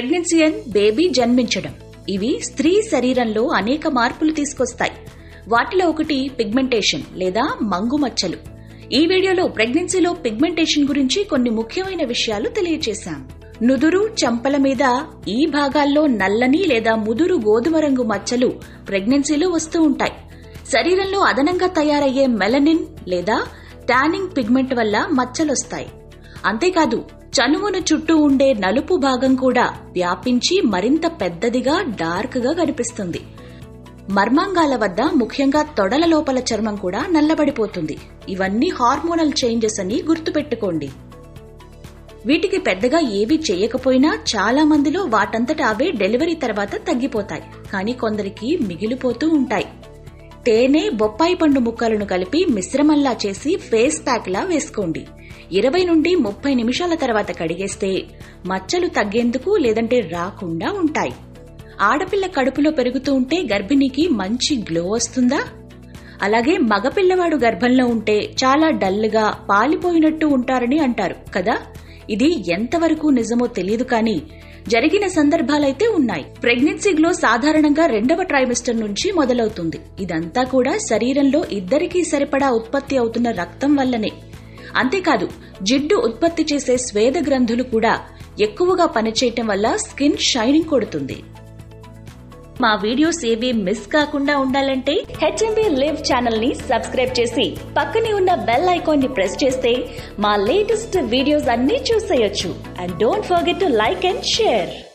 pregnancy and baby జన్మించడం ఇవి స్త్రీ శరీరంలో అనేక మార్పులు తీసుకొస్తాయి వాటిలో ఒకటి పిగ్మెంటేషన్ లేదా మంగుమచ్చలు ఈ వీడియోలో ప్రెగ్నెన్సీలో పిగ్మెంటేషన్ గురించి కొన్ని ముఖ్యమైన విషయాలు తెలియజేశాం నుదురు చంపల మీద ఈ భాగాల్లో నల్లని లేదా ముదురు గోధుమ రంగు మచ్చలు ప్రెగ్నెన్సీలో వస్తూ ఉంటాయి శరీరంలో అదనంగా తయారయ్యే మెలనిన్ లేదా టానింగ్ పిగ్మెంట్ వల్ల మచ్చలొస్తాయి అంతేకాదు చనువున చుట్టూ ఉండే నలుపు భాగం కూడా వ్యాపించి మరింత పెద్దదిగా డార్క్ గా కనిపిస్తుంది మర్మాంగాల వద్ద ముఖ్యంగా తొడల లోపల చర్మం కూడా నల్లబడిపోతుంది ఇవన్నీ హార్మోనల్ చేంజెస్ అని గుర్తుపెట్టుకోండి వీటికి పెద్దగా ఏవి చేయకపోయినా చాలా మందిలో వాటంతట అవే డెలివరీ తర్వాత తగ్గిపోతాయి కానీ కొందరికి మిగిలిపోతూ ఉంటాయి తేనె బొప్పాయి పండు ముక్కలను కలిపి మిశ్రమంలా చేసి ఫేస్ ప్యాక్ లా వేసుకోండి ఇరవై నుండి ముప్పై నిమిషాల తర్వాత కడిగేస్తే మచ్చలు తగ్గేందుకు లేదంటే రాకుండా ఉంటాయి ఆడపిల్ల కడుపులో పెరుగుతూ ఉంటే గర్భిణికి మంచి గ్లో వస్తుందా అలాగే మగపిల్లవాడు గర్భంలో ఉంటే చాలా డల్గా పాలిపోయినట్టు ఉంటారని అంటారు కదా ఇది ఎంతవరకు నిజమో తెలియదు కానీ జరిగిన సందర్భాలైతే ఉన్నాయి ప్రెగ్నెన్సీ గ్లో సాధారణంగా రెండవ ట్రైమిస్టర్ నుంచి మొదలవుతుంది ఇదంతా కూడా శరీరంలో ఇద్దరికీ సరిపడా ఉత్పత్తి అవుతున్న రక్తం వల్లనే అంతేకాదు జిడ్డు ఉత్పత్తి చేసే స్వేద గ్రంథులు కూడా ఎక్కువగా పనిచేయటం వల్ల స్కిన్ షైనింగ్ కొడుతుంది మా వీడియోస్ ఏవి మిస్ కాకుండా ఉండాలంటే హెచ్ఎంబి లివ్ ఛానల్ ని సబ్స్క్రైబ్ చేసి పక్కనే ఉన్న బెల్ ఐకాన్ ని ప్రెస్ చేస్తే మా లేటెస్ట్ వీడియోస్ అన్ని చూసేయొచ్చు and don't forget to like and share